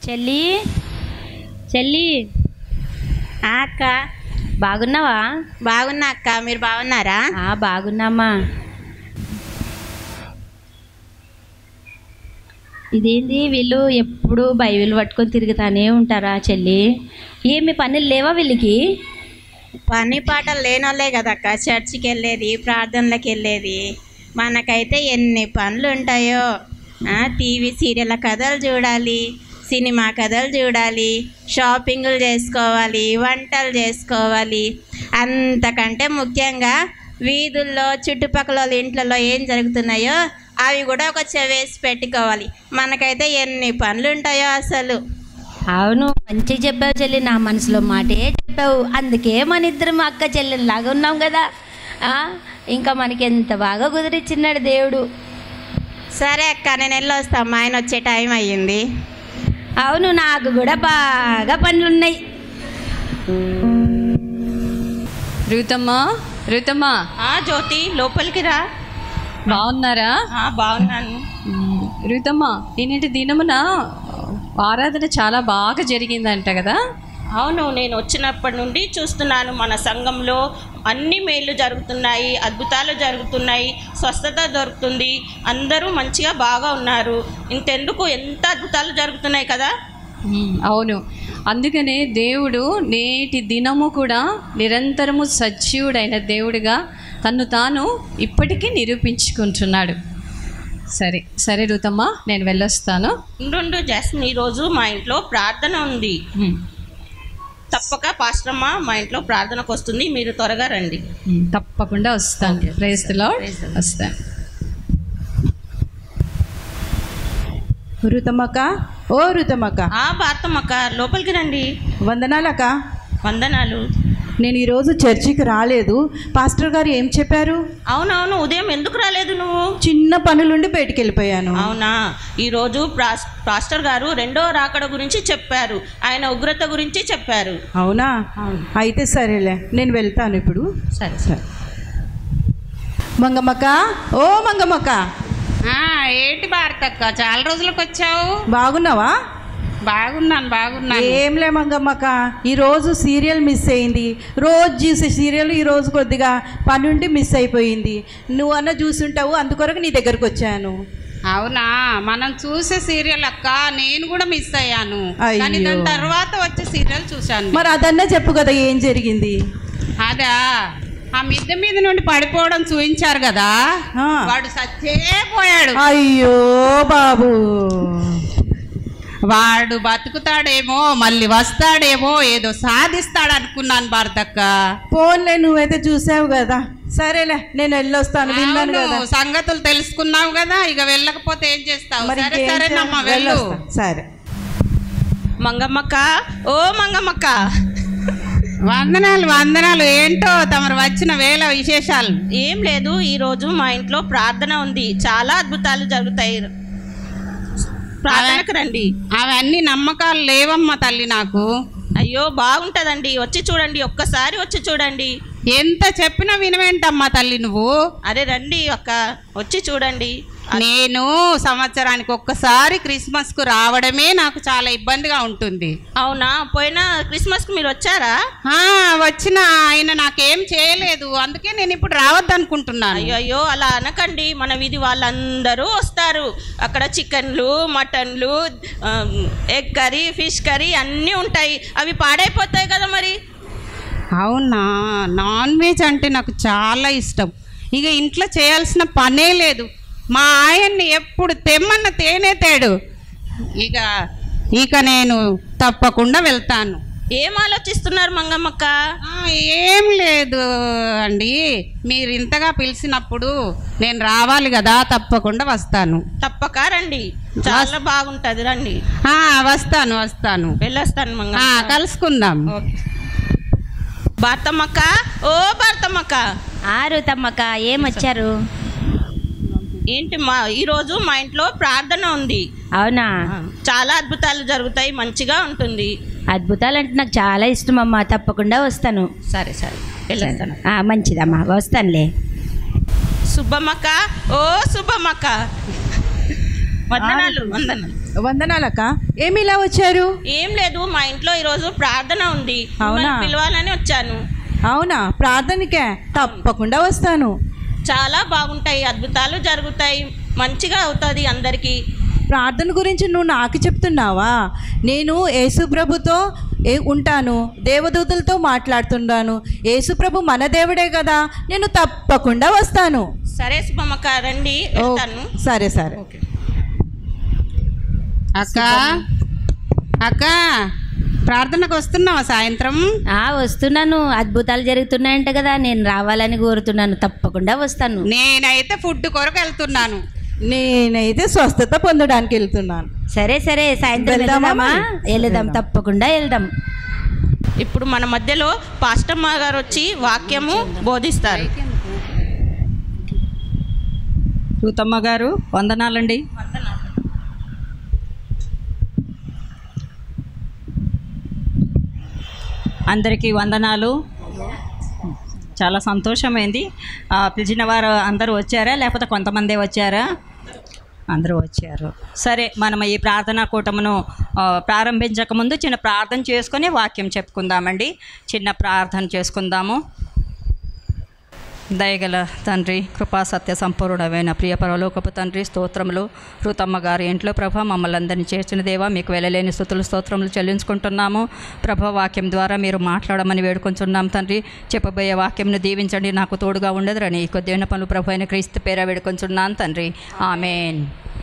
చెల్లి చెల్లి ఆ అక్క బాగున్నావా బాగున్నా అక్క మీరు బాగున్నారా ఆ బాగున్నామ్మా ఇదేంది వీళ్ళు ఎప్పుడు బైబిల్ పట్టుకొని తిరుగుతానే ఉంటారా చెల్లి ఏమి పనులు లేవా వీళ్ళకి పని పాటలు లేనోళ్ళే కదక్క చర్చికి వెళ్ళేది ప్రార్థనలకు వెళ్ళేది మనకైతే ఎన్ని పనులు ఉంటాయో ఆ, టీవీ సీరియల్ కథలు చూడాలి సినిమా కథలు చూడాలి షాపింగులు చేసుకోవాలి వంటలు చేసుకోవాలి అంతకంటే ముఖ్యంగా వీధుల్లో చుట్టుపక్కల వాళ్ళ ఇంట్లలో ఏం జరుగుతున్నాయో అవి కూడా ఒక చెవేసి పెట్టుకోవాలి మనకైతే ఎన్ని పనులు ఉంటాయో అసలు అవును మంచిగా చెప్పావు చెల్లి నా మనసులో మాటే చెప్పావు అందుకే మన ఇద్దరం అక్క చెల్లెల్లాగా ఉన్నాం కదా ఆ, ఇంకా మనకి ఎంత బాగా కుదిరిచ్చిన్నాడు దేవుడు సరే అక్క నేను వెళ్ళొస్తా మా ఆయన వచ్చే టైం అయ్యింది అవును నాకు కూడా బాగా పనులున్నాయి రూతమ్మా రూతమ్మా ఆ జ్యోతి లోపలికి రా బాగున్నారా ఆ, బాగున్నాను మ్మ్. రూతమ్మా నేనేంటి దినమున ఆరాధన చాలా బాగా జరిగిందంట కదా అవును నేను వచ్చినప్పటి నుండి చూస్తున్నాను మన సంఘంలో అన్ని మేళ్ళు జరుగుతున్నాయి అద్భుతాలు జరుగుతున్నాయి స్వస్థత దొరుకుతుంది అందరూ మంచిగా బాగా ఉన్నారు ఇంతెందుకు ఎంత అద్భుతాలు జరుగుతున్నాయి కదా మ్మ్. అవును అందుకనే దేవుడు నేటి దినము కూడా నిరంతరము సజీవుడైన దేవుడిగా తను తాను ఇప్పటికీ నిరూపించుకుంటున్నాడు సరే సరే రూతమ్మా నేను వెళ్ళొస్తాను ఉండు జాస్మిన్ ఈరోజు మా ఇంట్లో ప్రార్థన ఉంది మ్మ్. తప్పక పాస్టమ్మ మా ఇంట్లో ప్రార్థనకు వస్తుంది మీరు త్వరగా రండి మ్మ్. తప్పకుండా వస్తాను ప్రైజ్లో వస్తాను రుతమక్క ఓ రుతమక్క ఆ భారతమ్మక్క లోపలికి రండి వందనాలక్క వందనాలు నేను ఈరోజు చర్చికి రాలేదు పాస్టర్ గారు ఏం చెప్పారు అవునవును ఉదయం ఎందుకు రాలేదు నువ్వు చిన్న పనులుండి బయటికి వెళ్ళిపోయాను అవునా ఈరోజు ప్రాస్- పాస్టర్ గారు రెండో రాకడ గురించి చెప్పారు ఆయన ఉగ్రత గురించి చెప్పారు అవునా అయితే సరేలే నేను వెళ్తాను ఇప్పుడు సరే సరే మంగమ్మక్క ఓ మంగమ్మక్క ఏంటి భారతక్క చాలా రోజులకు వచ్చావు బాగున్నావా బాగున్నాను బాగున్నాను ఏంలే మంగమ్మక్క ఈరోజు సీరియల్ మిస్ అయింది రోజు చూసే సీరియల్ ఈరోజు కొద్దిగా పని ఉండి మిస్ అయిపోయింది నువ్వన్నా చూసుంటావు అందుకొరకు నీ దగ్గరకు వచ్చాను అవునా మనం చూసే సీరియల్ అక్క నేను కూడా మిస్ అయ్యాను అయ్యో. కానీ దాని తర్వాత వచ్చే సీరియల్ చూశాను మరి అదన్నా చెప్పు కదా ఏం జరిగింది అదా ఆ మిద్దె మీద నుండి పడిపోవడం చూపించారు కదా ఆ. వాడు సచ్చే పోయాడు అయ్యో బాబు వాడు బతుకుతాడేమో మళ్ళీ వస్తాడేమో ఏదో సాధిస్తాడు అనుకున్నాను భారతక్క ఫోన్లే నువ్వైతే చూసావు కదా సరేలే నేను వెళ్ళొస్తాను విన్నాను అవును, కదా సంగతులు తెలుసుకున్నావు కదా ఇక వెళ్ళకపోతే ఏం చేస్తావు మరి సరే ఇంకేం సరేనమ్మా చేయాలి? వెళ్ళు వెళ్ళొస్తా. సరే మంగమ్మక్క ఓ మంగమ్మక్క వందనాలు వందనాలు ఏంటో తమరు వచ్చిన వేళ విశేషాలు ఏం లేదు ఈరోజు మా ఇంట్లో ప్రార్థన ఉంది చాలా అద్భుతాలు జరుగుతాయి ప్రార్థనకు రండి అవన్నీ నమ్మకాలు లేవమ్మా తల్లి నాకు అయ్యో బాగుంటదండి వచ్చి చూడండి ఒక్కసారి వచ్చి చూడండి ఎంత చెప్పినా వినవేంటమ్మా తల్లి నువ్వు అరే రండి ఒక్క వచ్చి చూడండి నేను సంవత్సరానికి ఒక్కసారి క్రిస్మస్ కు రావడమే నాకు చాలా ఇబ్బందిగా ఉంటుంది అవునా పోయిన క్రిస్మస్కి మీరు వచ్చారా ఆ వచ్చిన ఆయన నాకేం చేయలేదు అందుకే నేను ఇప్పుడు రావద్దనుకుంటున్నాను అయ్యో అయ్యో అలా అనకండి మన వీధి వాళ్ళందరూ వస్తారు అక్కడ చికెన్లు మటన్లు ఆ, ఎగ్ కర్రీ ఫిష్ కర్రీ అన్నీ ఉంటాయి అవి పాడైపోతాయి కదా మరి అవునా నాన్ వెజ్ అంటే నాకు చాలా ఇష్టం ఇక ఇంట్లో చేయాల్సిన పనే లేదు మా ఆయన్ని ఎప్పుడు తెమ్మన్న తేనే తేడు ఇక ఇక నేను తప్పకుండా వెళ్తాను ఏం ఆలోచిస్తున్నారు మంగమ్మక్క ఆ, ఏం లేదు అండి మీరు ఇంతగా పిలిచినప్పుడు నేను రావాలి కదా తప్పకుండా వస్తాను తప్పక రండి చాలా బాగుంటది రండి ఆ, వస్తాను వస్తాను వెళ్ళొస్తాను ఆ, మంగమ్మ కలుసుకుందాం భారతమ్మక్క ఓ భారతమ్మక్క ఆ రుతమ్మక్క ఏం వచ్చారు ఏంటి మా ఈరోజు మా ఇంట్లో ప్రార్థన ఉంది అవునా చాలా అద్భుతాలు జరుగుతాయి మంచిగా ఉంటుంది అద్భుతాలు అంటే నాకు చాలా ఇష్టం అమ్మా తప్పకుండా వస్తాను సరే సరే వెళ్ళొస్తాను ఆ, మంచిదమ్మా వస్తానులే సుబ్బమ్మక్క ఓ సుబ్బమ్మక్క వందనాలు వందనాలు వందనాలక్క ఏమి ఇలా వచ్చారు ఏం లేదు మా ఇంట్లో ఈరోజు ప్రార్థన ఉంది అవునా? మిమ్మల్ని పిలవాలని వచ్చాను అవునా ప్రార్థనకే తప్పకుండా వస్తాను చాలా బాగుంటాయి అద్భుతాలు జరుగుతాయి మంచిగా అవుతుంది అందరికీ ప్రార్థన గురించి నువ్వు నాకు చెప్తున్నావా నేను యేసుప్రభుతో ఏ ఉంటాను దేవదూతలతో మాట్లాడుతున్నాను యేసుప్రభు మన దేవుడే కదా నేను తప్పకుండా వస్తాను సరే శుభమక్క రండి ఓ, వెళ్తాను సరే సరే అక్క అక్క ప్రార్థనకు వస్తున్నావా సాయంత్రం ఆ వస్తున్నాను అద్భుతాలు జరుగుతున్నాయంట కదా నేను రావాలని కోరుతున్నాను తప్పకుండా వస్తాను నేనైతే ఫుడ్ కొరకు వెళ్తున్నాను నేనైతే స్వస్థత పొందడానికి వెళ్తున్నాను సరే సరే సాయంత్రం వెళ్దామా వెళ్దామా మరి? వెళ్దాం వెళ్దాం. తప్పకుండా వెళ్దాం ఇప్పుడు మన మధ్యలో పాస్టమ్మ గారు వచ్చి వాక్యము బోధిస్తారు రూతమ్మ గారు వందనాలండి అందరికీ వందనాలు చాలా సంతోషమైంది ఆ, పిలిచిన వారు అందరూ వచ్చారా లేకపోతే కొంతమందే వచ్చారా అందరూ వచ్చారు సరే మనం ఈ ప్రార్థనా కూటమును ఆ, ప్రారంభించకముందు చిన్న ప్రార్థన చేసుకొని వాక్యం చెప్పుకుందామండి చిన్న ప్రార్థన చేసుకుందాము దయగల తండ్రి కృపా సత్య సంపూర్ణమైన ప్రియ పరలోకపు తండ్రి స్తోత్రములు రుతమ్మ గారి ఇంట్లో ప్రభ మమ్మల్ని అందరినీ చేర్చిన దేవా మీకు వెళ్ళలేని స్థుతులు స్తోత్రములు చెల్లించుకుంటున్నాము ప్రభ వాక్యం ద్వారా మీరు మాట్లాడమని వేడుకొంచున్నాం తండ్రి చెప్పబోయే వాక్యంను దీవించండి నాకు తోడుగా ఉండదురని కొద్దిన పనులు ప్రభు అయిన క్రీస్తు పేర వేడుకొంచున్నాను తండ్రి ఆమెన్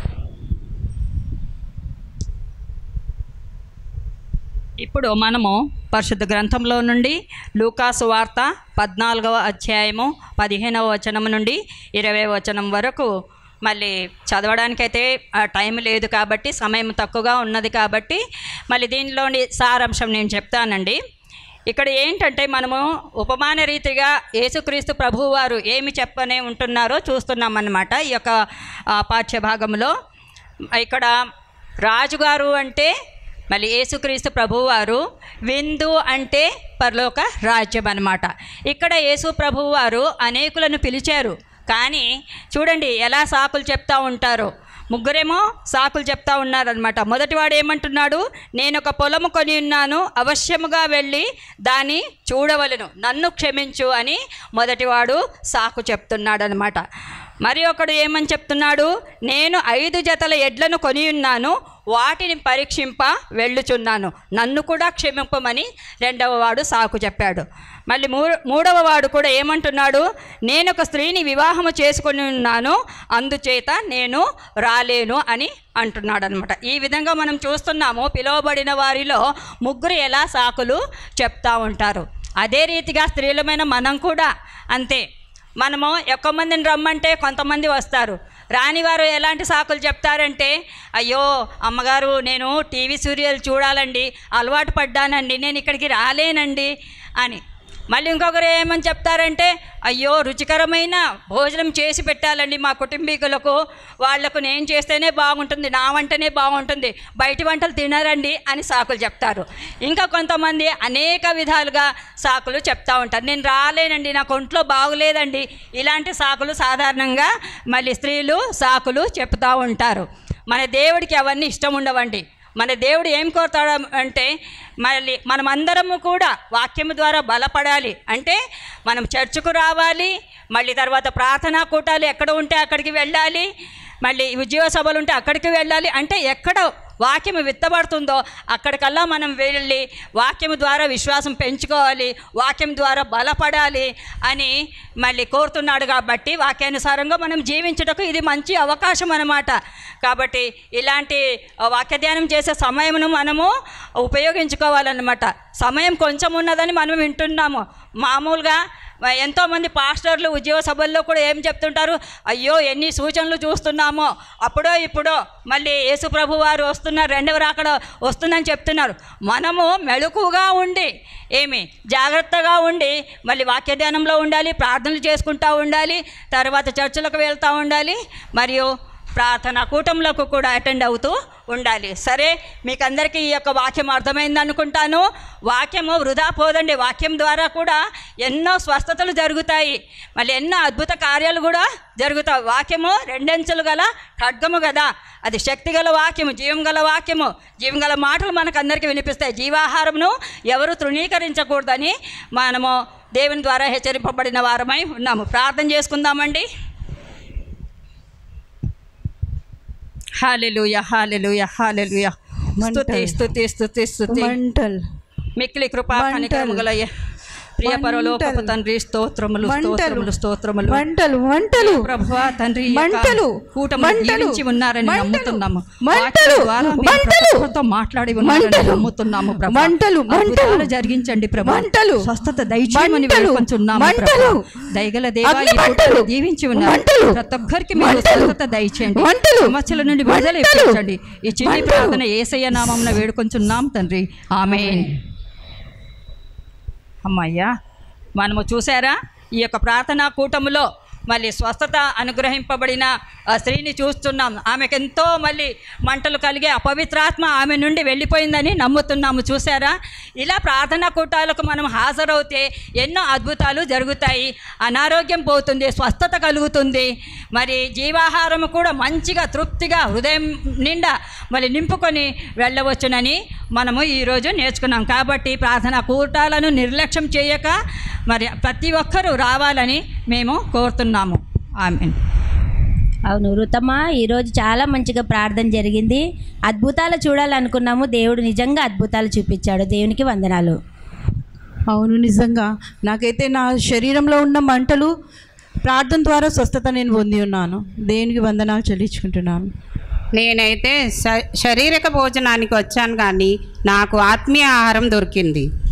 ఇప్పుడు మనము పరిశుద్ధ గ్రంథంలో నుండి లూకాసు వార్త పద్నాలుగవ అధ్యాయము పదిహేనవ వచనం నుండి ఇరవై వచనం వరకు మళ్ళీ చదవడానికైతే ఆ టైం లేదు కాబట్టి సమయం తక్కువగా ఉన్నది కాబట్టి మళ్ళీ దీనిలోని సారాంశం నేను చెప్తానండి ఇక్కడ ఏంటంటే మనము ఉపమాన రీతిగా యేసుక్రీస్తు ప్రభువారు ఏమి చెప్పనే ఉంటున్నారో చూస్తున్నామన్నమాట ఈ యొక్క ఆ, పాఠ్యభాగంలో ఇక్కడ రాజుగారు అంటే మళ్ళీ యేసుక్రీస్తు ప్రభువారు విందు అంటే పరలోక రాజ్యం అన్నమాట ఇక్కడ యేసు ప్రభువారు అనేకులను పిలిచారు కానీ చూడండి ఎలా సాకులు చెప్తా ఉంటారు ముగ్గురేమో సాకులు చెప్తా ఉన్నారనమాట మొదటివాడు ఏమంటున్నాడు నేను ఒక పొలము కొని ఉన్నాను అవశ్యముగా వెళ్ళి దాన్ని చూడవలను నన్ను క్షమించు అని మొదటివాడు సాకు చెప్తున్నాడు అనమాట మరి ఒకడు ఏమని చెప్తున్నాడు నేను ఐదు జతల ఎడ్లను కొని ఉన్నాను వాటిని పరీక్షింప వెళ్ళుచున్నాను నన్ను కూడా క్షమింపమని రెండవ వాడు సాకు చెప్పాడు మళ్ళీ మూ మూడవ వాడు కూడా ఏమంటున్నాడు నేను ఒక స్త్రీని వివాహము చేసుకొని ఉన్నాను అందుచేత నేను రాలేను అని అంటున్నాడు అనమాట ఈ విధంగా మనం చూస్తున్నాము పిలువబడిన వారిలో ముగ్గురు ఎలా సాకులు చెప్తా ఉంటారు అదే రీతిగా స్త్రీలమైన మనం కూడా అంతే మనము ఎక్కువ మందిని రమ్మంటే కొంతమంది వస్తారు రాని వారు ఎలాంటి సాకులు చెప్తారంటే అయ్యో అమ్మగారు నేను టీవీ సీరియల్ చూడాలండి అలవాటు పడ్డానండి నేను ఇక్కడికి రాలేనండి అని మళ్ళీ ఇంకొకరు ఏమని చెప్తారంటే అయ్యో రుచికరమైన భోజనం చేసి పెట్టాలండి మా కుటుంబీకులకు వాళ్లకు నేను చేస్తేనే బాగుంటుంది నా వంటనే బాగుంటుంది బయటి వంటలు తినరండి అని సాకులు చెప్తారు ఇంకా కొంతమంది అనేక విధాలుగా సాకులు చెప్తా ఉంటారు నేను రాలేనండి నాకు ఒంట్లో బాగులేదండి ఇలాంటి సాకులు సాధారణంగా మళ్ళీ స్త్రీలు సాకులు చెప్తూ ఉంటారు మన దేవుడికి అవన్నీ ఇష్టం ఉండవండి మన దేవుడు ఏం కోరుతాడు అంటే మళ్ళీ మనమందరము కూడా వాక్యము ద్వారా బలపడాలి అంటే మనం చర్చకు రావాలి మళ్ళీ తర్వాత ప్రార్థనా కూటాలు ఎక్కడ ఉంటే అక్కడికి వెళ్ళాలి మళ్ళీ ఉద్యోగ సభలు ఉంటే అక్కడికి వెళ్ళాలి అంటే ఎక్కడ వాక్యం విత్తబడుతుందో అక్కడికల్లా మనం వెళ్ళి వాక్యం ద్వారా విశ్వాసం పెంచుకోవాలి వాక్యం ద్వారా బలపడాలి అని మళ్ళీ కోరుతున్నాడు కాబట్టి వాక్యానుసారంగా మనం జీవించుటకు ఇది మంచి అవకాశం అన్నమాట కాబట్టి ఇలాంటి వాక్య ధ్యానం చేసే సమయమును మనము ఉపయోగించుకోవాలన్నమాట సమయం కొంచెం ఉన్నదని మనం వింటున్నాము మామూలుగా ఎంతోమంది పాస్టర్లు ఉద్యోగ సభల్లో కూడా ఏం చెప్తుంటారు అయ్యో ఎన్ని సూచనలు చూస్తున్నామో అప్పుడో ఇప్పుడో మళ్ళీ యేసు ప్రభు వారు వస్తున్నారు రెండవ రాకడ వస్తుందని చెప్తున్నారు మనము మెలకుగా ఉండి ఏమి జాగ్రత్తగా ఉండి మళ్ళీ వాక్య ధ్యానంలో ఉండాలి ప్రార్థనలు చేసుకుంటూ ఉండాలి తర్వాత చర్చలకు వెళ్తూ ఉండాలి మరియు ప్రార్థన కూటంలోకి కూడా అటెండ్ అవుతూ ఉండాలి సరే మీకు అందరికీ ఈ యొక్క వాక్యం అర్థమైంది అనుకుంటాను వాక్యము వృధా పోదండి వాక్యం ద్వారా కూడా ఎన్నో స్వస్థతలు జరుగుతాయి మళ్ళీ ఎన్నో అద్భుత కార్యాలు కూడా జరుగుతాయి వాక్యము రెండెంచులు గల ఖడ్గము కదా అది శక్తి గల వాక్యము జీవం గల వాక్యము జీవం గల మాటలు మనకు అందరికీ వినిపిస్తాయి జీవాహారమును ఎవరు తృణీకరించకూడదని మనము దేవుని ద్వారా హెచ్చరింపబడిన వారమై ఉన్నాము ప్రార్థన చేసుకుందామండి హాలెలుయ హాలెలుయ హాలెలుయ స్తుతి స్తుతి స్తుతి స్తుతి మంటల్ మిక్కిలి కృపా కనికరము గల ప్రియ పరలోకపు తండ్రి స్తోత్రములు స్తోత్రములు స్తోత్రములు మంటలు మంటలు ప్రభువా తండ్రి ఈ యొక్క మంటలు, కూటమిలో మంటలు, జీవించి ఉన్నారని మంటలు, నమ్ముతున్నాము మంటలు, వాక్యం ద్వారా మీరు మంటలు, ప్రతి ఒక్కరితో మాట్లాడి ఉన్నారని మంటలు, నమ్ముతున్నాము ప్రభు మంటలు, మంటలు, అద్భుతాలు జరిగించండి ప్రభు మంటలు, స్వస్థత దయచేయమని మంటలు, వేడుకొంచున్నాము మంటలు, ప్రభు దయగల దేవా అగ్ని ఈ మంటలు, కూటమిలో దీవించి ఉన్నారు మంటలు, ప్రతి ఒక్కరికి మీరు మంటలు, స్వస్థత దయచేయండి మంటలు, సమస్యల నుండి విడుదల మంటలు, ఇప్పించండి ఈ చిన్ని మంటలు. ప్రార్థన ఏసయ్య నామమున వేడుకొంచున్నాం తండ్రి ఆమేన్ అమ్మయ్యా మనము చూసారా ఈ యొక్క ప్రార్థనా కూటములో మళ్ళీ స్వస్థత అనుగ్రహింపబడిన ఆ స్త్రీని చూస్తున్నాం ఆమెకు ఎంతో మళ్ళీ మంటలు కలిగే అపవిత్రాత్మ ఆమె నుండి వెళ్ళిపోయిందని నమ్ముతున్నాము చూసారా ఇలా ప్రార్థనా కూటాలకు మనం హాజరవుతే ఎన్నో అద్భుతాలు జరుగుతాయి అనారోగ్యం పోతుంది స్వస్థత కలుగుతుంది మరి జీవాహారం కూడా మంచిగా తృప్తిగా హృదయం నిండా మళ్ళీ నింపుకొని వెళ్ళవచ్చునని మనము ఈరోజు నేర్చుకున్నాం కాబట్టి ప్రార్థనా కూటాలను నిర్లక్ష్యం చేయక మరి ప్రతి ఒక్కరూ రావాలని మేము కోరుతున్నాము ఆమె అవును రుతమ్మ ఈరోజు చాలా మంచిగా ప్రార్థన జరిగింది అద్భుతాలు చూడాలనుకున్నాము దేవుడు నిజంగా అద్భుతాలు చూపించాడు దేవునికి వందనాలు అవును నిజంగా నాకైతే నా శరీరంలో ఉన్న మంటలు ప్రార్థన ద్వారా స్వస్థత నేను పొంది ఉన్నాను దేవునికి వందనాలు చెల్లించుకుంటున్నాను నేనైతే శ- శారీరక భోజనానికి వచ్చాను కానీ నాకు ఆత్మీయ ఆహారం దొరికింది